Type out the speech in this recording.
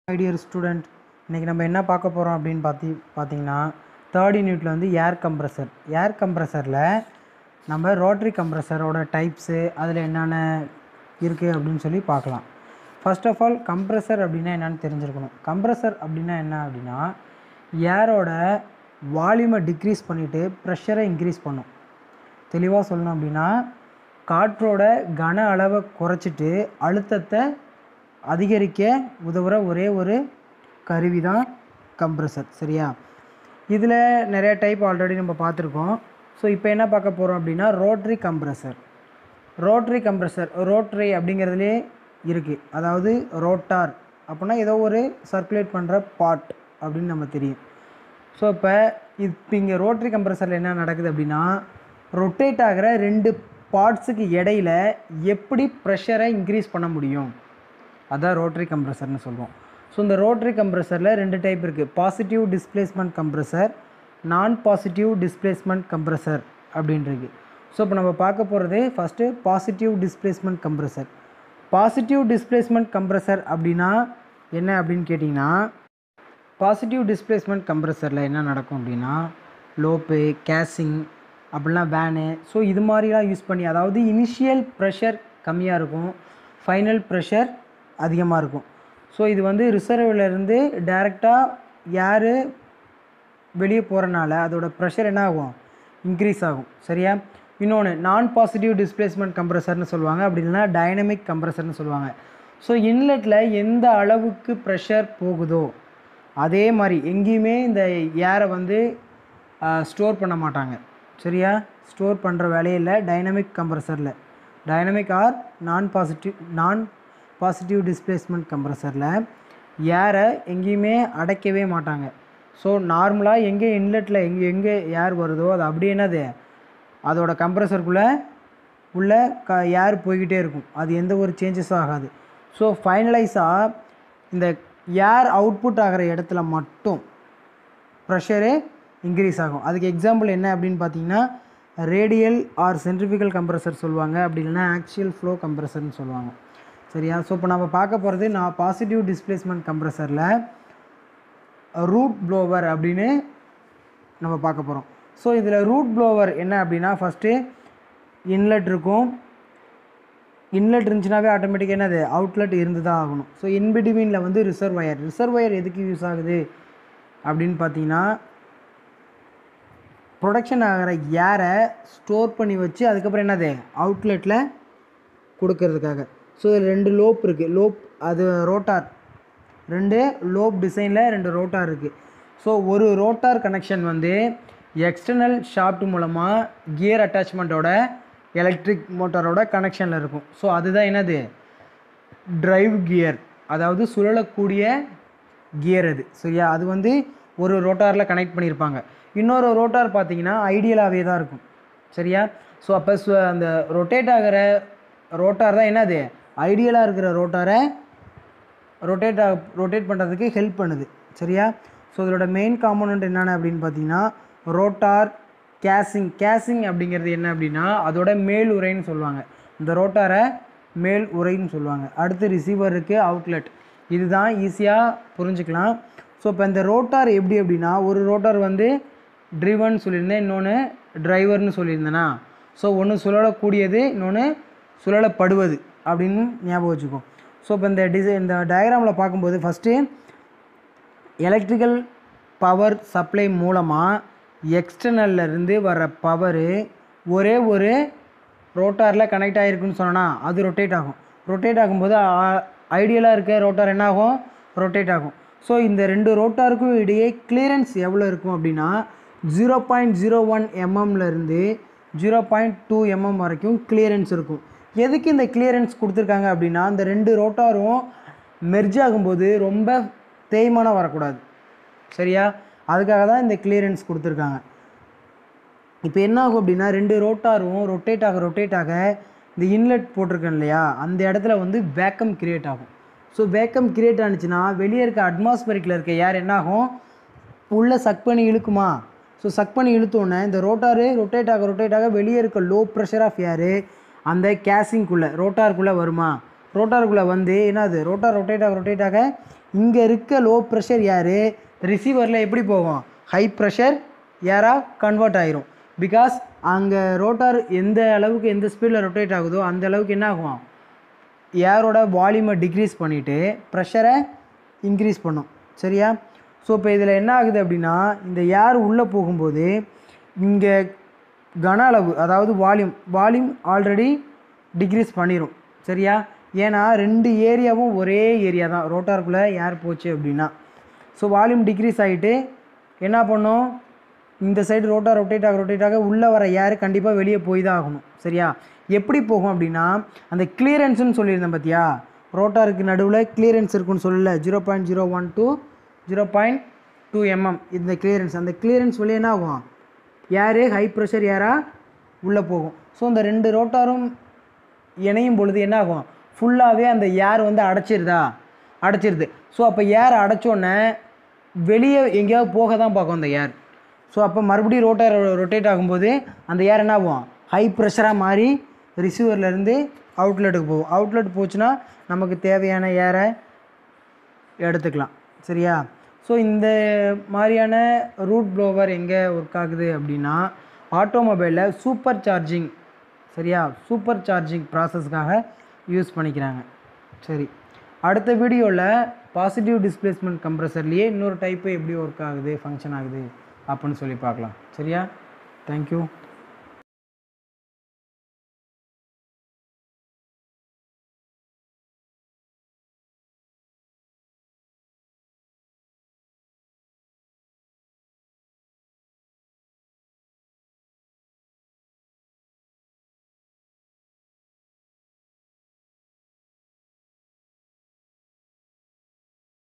ஐடியர் student இன்றைக்கி நம்ம என்ன பார்க்க போகிறோம் அப்படின்னு பார்த்தி பார்த்தீங்கன்னா தேர்ட் யூனிட்டில் வந்து ஏர் கம்ப்ரஸர் ஏர் கம்ப்ரஸரில் நம்ம ரோட்ரி கம்ப்ரஸரோட டைப்ஸு அதில் என்னென்ன இருக்குது அப்படின்னு சொல்லி பார்க்கலாம் ஃபர்ஸ்ட் ஆஃப் ஆல் கம்ப்ரஸர் அப்படின்னா என்னென்னு தெரிஞ்சிருக்கணும் கம்ப்ரஸர் அப்படின்னா என்ன அப்படின்னா ஏரோட வால்யூமை டிக்ரீஸ் பண்ணிவிட்டு ப்ரெஷரை இன்க்ரீஸ் பண்ணும் தெளிவாக சொல்லணும் அப்படின்னா காற்றோட கன அளவை குறைச்சிட்டு அழுத்தத்தை அதிகரிக்க உதவுற ஒரே ஒரு கருவி தான் கம்ப்ரஸர் சரியா இதில் நிறைய டைப் ஆல்ரெடி நம்ம பார்த்துருக்கோம் ஸோ இப்போ என்ன பார்க்க போகிறோம் அப்படின்னா rotary compressor rotary compressor rotary அப்படிங்கிறதுலே இருக்குது அதாவது ரோட்டார் அப்படின்னா ஏதோ ஒரு சர்க்குலேட் பண்ணுற பாட் அப்படின்னு நம்ம தெரியும் ஸோ இப்போ இப்போ இங்கே ரோட்ரி கம்ப்ரஸரில் என்ன நடக்குது அப்படின்னா ரொட்டேட் ஆகிற ரெண்டு பார்ட்ஸுக்கு இடையில எப்படி ப்ரெஷரை இன்க்ரீஸ் பண்ண முடியும் அதான் ரோட்ரி கம்ப்ரஸர்னு சொல்லுவோம் ஸோ இந்த ரோட்ரி கம்ப்ரஸரில் ரெண்டு டைப் இருக்குது positive displacement compressor non positive displacement compressor அப்படின்றது ஸோ இப்போ நம்ம பார்க்க போகிறது first positive displacement compressor positive displacement compressor அப்படின்னா என்ன அப்படின்னு கேட்டிங்கன்னா பாசிட்டிவ் டிஸ்பிளேஸ்மெண்ட் கம்ப்ரஸரில் என்ன நடக்கும் அப்படின்னா லோப்பு கேசிங் அப்படிலாம் வேனு ஸோ இது மாதிரிலாம் யூஸ் பண்ணி அதாவது இனிஷியல் ப்ரெஷர் கம்மியாக இருக்கும் ஃபைனல் ப்ரெஷர் அதிகமாக இருக்கும் ஸோ இது வந்து ரிசர்வ்லேருந்து டேரெக்டாக யார் வெளியே போகிறனால அதோட ப்ரெஷர் என்ன ஆகும் இன்க்ரீஸ் ஆகும் சரியா இன்னொன்று நான் பாசிட்டிவ் டிஸ்பிளேஸ்மெண்ட் கம்ப்ரஸர்னு சொல்லுவாங்க அப்படி இல்லைன்னா டைனமிக் கம்ப்ரஸர்னு சொல்லுவாங்க ஸோ இன்லெட்டில் எந்த அளவுக்கு ப்ரெஷர் போகுதோ அதே மாதிரி எங்கேயுமே இந்த ஏரை வந்து ஸ்டோர் பண்ண மாட்டாங்க சரியா ஸ்டோர் பண்ணுற வேலையில் டைனமிக் கம்ப்ரஸரில் dynamic or non positive non positive displacement கம்ப்ரஸரில் ஏரை எங்கேயுமே அடைக்கவே மாட்டாங்க ஸோ நார்மலாக எங்கே இன்லெட்டில் எங்கே எங்கே ஏர் வருதோ அது அப்படியே என்னது அதோட கம்ப்ரஸருக்குள்ளே உள்ள க ஏர் போய்கிட்டே இருக்கும் அது எந்த ஒரு சேஞ்சஸும் ஆகாது ஸோ ஃபைனலைஸாக இந்த ஏர் அவுட்புட் ஆகிற இடத்துல மட்டும் ப்ரெஷரு இன்க்ரீஸ் ஆகும் அதுக்கு எக்ஸாம்பிள் என்ன அப்படின்னு பார்த்தீங்கன்னா ரேடியல் ஆர் சென்ட்ரிஃபிகல் கம்ப்ரஸர் சொல்லுவாங்க அப்படி இல்லைன்னா ஆக்சியல் ஃப்ளோ கம்ப்ரஸர்னு சொல்லுவாங்க சரியா ஸோ இப்போ நம்ம பார்க்க போகிறது நான் பாசிட்டிவ் டிஸ்பிளேஸ்மெண்ட் கம்ப்ரஸரில் ரூட் ப்ளோவர் அப்படின்னு நம்ம பார்க்க போகிறோம் ஸோ இதில் ரூட் ப்ளோவர் என்ன அப்படின்னா ஃபஸ்ட்டு இன்லெட் இருக்கும் இன்லெட் இருந்துச்சுனாவே ஆட்டோமேட்டிக்காக என்னது அவுட்லெட் இருந்து தான் ஆகணும் ஸோ இன்பிட்வீனில் வந்து ரிசர்வயர் ரிசர்வயர் எதுக்கு யூஸ் ஆகுது அப்படின்னு பார்த்தீங்கன்னா ப்ரொடக்ஷன் ஆகிற ஏரை ஸ்டோர் பண்ணி வச்சு அதுக்கப்புறம் என்னது அவுட்லெட்டில் கொடுக்கறதுக்காக ஸோ இதில் ரெண்டு லோப் இருக்குது லோப் அது ரோட்டார் ரெண்டு லோப் டிசைனில் ரெண்டு ரோட்டார் இருக்குது ஸோ ஒரு ரோட்டார் கனெக்ஷன் வந்து எக்ஸ்டர்னல் ஷாஃப்ட் மூலமாக கியர் அட்டாச்மெண்ட்டோட எலக்ட்ரிக் மோட்டாரோட கனெக்ஷனில் இருக்கும் ஸோ அதுதான் என்னது டிரைவ் கியர் அதாவது சுழலக்கூடிய கியர் அது சரியா அது வந்து ஒரு ரோட்டாரில் கனெக்ட் பண்ணியிருப்பாங்க இன்னொரு ரோட்டார் பார்த்தீங்கன்னா ஐடியலாகவே தான் இருக்கும் சரியா ஸோ அப்போ சு அந்த ரொட்டேட் ஆகிற ரோட்டார் தான் என்னது ஐடியலாக இருக்கிற ரோட்டாரை ரொட்டேட் ஆக ரொட்டேட் பண்ணுறதுக்கு ஹெல்ப் பண்ணுது சரியா ஸோ இதோட மெயின் காம்போனண்ட் என்னென்ன அப்படின்னு பார்த்தீங்கன்னா ரோட்டார் கேசிங் கேசிங் அப்படிங்கிறது என்ன அப்படின்னா அதோட மேல் உரைன்னு சொல்லுவாங்க இந்த ரோட்டாரை மேல் உரைன்னு சொல்லுவாங்க அடுத்து ரிசீவர் இருக்குது அவுட்லெட் இதுதான் ஈஸியாக புரிஞ்சுக்கலாம் ஸோ இப்போ இந்த ரோட்டார் எப்படி அப்படின்னா ஒரு ரோட்டார் வந்து ட்ரிவன் சொல்லியிருந்தேன் இன்னொன்று டிரைவர்னு சொல்லியிருந்தேனா ஸோ ஒன்று சுழலக்கூடியது இன்னொன்று சுழலப்படுவது அப்படின்னு ஞாபகம் வச்சுக்கோ ஸோ இப்போ இந்த டிசை இந்த டயக்ராமில் பார்க்கும்போது ஃபஸ்ட்டு எலக்ட்ரிக்கல் பவர் சப்ளை மூலமாக எக்ஸ்டர்னல்ல இருந்து வர பவரு ஒரே ஒரு ரோட்டாரில் கனெக்ட் ஆகிருக்குன்னு சொன்னால் அது ரொட்டேட் ஆகும் ரொட்டேட் ஆகும்போது ஐடியலாக இருக்க ரோட்டார் என்ன ஆகும் ரொட்டேட் ஆகும் ஸோ இந்த ரெண்டு ரோட்டாருக்கும் இடையே கிளியரன்ஸ் எவ்வளோ இருக்கும் அப்படின்னா ஜீரோ பாயிண்ட் ஜீரோ ஒன் எம்எம்லேருந்து ஜீரோ பாயிண்ட் டூ எம்எம் வரைக்கும் கிளியரன்ஸ் இருக்கும் எதுக்கு இந்த கிளியரன்ஸ் கொடுத்துருக்காங்க அப்படின்னா இந்த ரெண்டு ரோட்டாரும் மெர்ஜ் ஆகும்போது ரொம்ப தேய்மானம் வரக்கூடாது சரியா அதுக்காக தான் இந்த கிளியரன்ஸ் கொடுத்துருக்காங்க இப்போ என்ன ஆகும் அப்படின்னா ரெண்டு ரோட்டாரும் ரொட்டேட் ஆக ரொட்டேட் ஆக இந்த இன்லெட் போட்டிருக்கேன் இல்லையா அந்த இடத்துல வந்து வேக்கம் கிரியேட் ஆகும் ஸோ வேக்கம் கிரியேட் ஆனிச்சுன்னா வெளியே இருக்க அட்மாஸ்பரிக்கில் இருக்க ஏர் என்ன ஆகும் உள்ளே சக் பண்ணி இழுக்குமா ஸோ சக் பண்ணி இழுத்தோன்னே இந்த ரோட்டாரு ரொட்டேட் ஆக ரொட்டேட் ஆக வெளியே இருக்க லோ ப்ரெஷர் ஆஃப் ஏரு அந்த கேசிங்குள்ளே ரோட்டாருக்குள்ளே வருமா ரோட்டாருக்குள்ளே வந்து என்னது ரோட்டார் ரொட்டேட் ஆக ரொட்டேட் ஆக இங்கே இருக்க லோ ப்ரெஷர் ஏர் ரிசீவரில் எப்படி போகும் ஹை ப்ரெஷர் ஏராக கன்வெர்ட் ஆயிரும் பிகாஸ் அங்கே ரோட்டார் எந்த அளவுக்கு எந்த ஸ்பீடில் ரொட்டேட் ஆகுதோ அந்த அளவுக்கு என்ன ஆகும் ஏரோட வால்யூமை டிக்ரீஸ் பண்ணிவிட்டு ப்ரெஷரை இன்க்ரீஸ் பண்ணும் சரியா ஸோ இப்போ இதில் என்ன ஆகுது அப்படின்னா இந்த ஏர் உள்ளே போகும்போது இங்கே கன அளவு அதாவது வால்யூம் வால்யூம் ஆல்ரெடி டிக்ரீஸ் பண்ணிடும் சரியா ஏன்னா ரெண்டு ஏரியாவும் ஒரே ஏரியா தான் ரோட்டாருக்குள்ளே ஏர் போச்சு அப்படின்னா ஸோ வால்யூம் டிக்ரீஸ் ஆகிட்டு என்ன பண்ணும் இந்த சைடு ரோட்டார் ரொட்டேட் ஆக ரொட்டேட் ஆக உள்ளே வர ஏர் கண்டிப்பாக வெளியே போய் தான் ஆகணும் சரியா எப்படி போகும் அப்படின்னா அந்த கிளியரன்ஸ்னு சொல்லியிருந்தேன் பார்த்தியா ரோட்டாருக்கு நடுவில் கிளியரன்ஸ் இருக்குன்னு சொல்லல zero point zero one two zero point two M M இந்த கிளியரன்ஸ் அந்த கிளியரன்ஸ் வழியே என்ன ஆகும் ஏரு ஹை ப்ரெஷர் ஏராக உள்ளே போகும் ஸோ இந்த ரெண்டு ரோட்டாரும் இணையும் பொழுது என்ன ஆகும் ஃபுல்லாகவே அந்த ஏர் வந்து அடைச்சிருதா அடைச்சிருது ஸோ அப்போ ஏர் அடைச்சோன்னே வெளியே எங்கேயாவது போக தான் பார்க்கும் அந்த ஏர் ஸோ அப்போ மறுபடியும் ரோட்டார் ரொட்டேட் ஆகும்போது அந்த ஏர் என்ன ஆகும் ஹை ப்ரெஷராக மாறி ரிசீவர்லேருந்து அவுட்லெட்டுக்கு போகும் அவுட்லெட் போச்சுன்னா நமக்கு தேவையான ஏரை எடுத்துக்கலாம் சரியா ஸோ இந்த மாதிரியான ரூட் ப்ளோவர் எங்கே ஒர்க் ஆகுது அப்படின்னா ஆட்டோமொபைலில் சூப்பர் சார்ஜிங் சரியா சூப்பர் சார்ஜிங் ப்ராசஸ்க்காக யூஸ் பண்ணிக்கிறாங்க சரி அடுத்த வீடியோவில் பாசிட்டிவ் டிஸ்பிளேஸ்மெண்ட் கம்ப்ரஸர்லேயே இன்னொரு டைப்பு எப்படி ஒர்க் ஆகுது ஃபங்க்ஷன் ஆகுது அப்படின்னு சொல்லி பார்க்கலாம் சரியா தேங்க்யூ